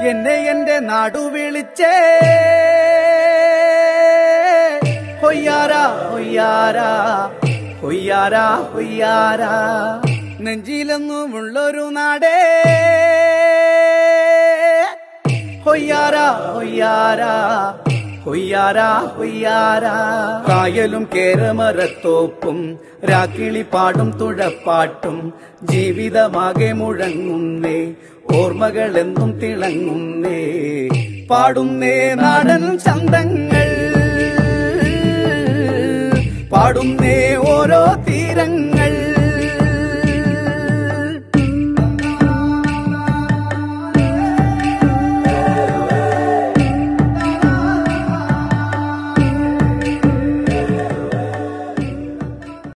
എന്നെ എന്റെ നാടു വിളിച്ചേ ഹൊയ്യാര ഹൊയ്യാര ഹൊയ്യാര ഹൊയ്യാര നെഞ്ചിലെന്നുമുള്ളൊരു നാടേ ഹൊയ്യാര ഹൊയ്യാര ഹൊയ്യാര ഹൊയ്യാര കായലും കേരമരത്തോപ്പും രാക്കിളി പാടും തുഴപ്പാട്ടും ജീവിതമാകെ മുഴങ്ങുന്നേ ഓർമ്മകളെന്നും തിളങ്ങുന്നേ പാടുന്നേ നാടൻ ചന്തങ്ങൾ പാടുന്നേ ഓരോ തീരങ്ങൾ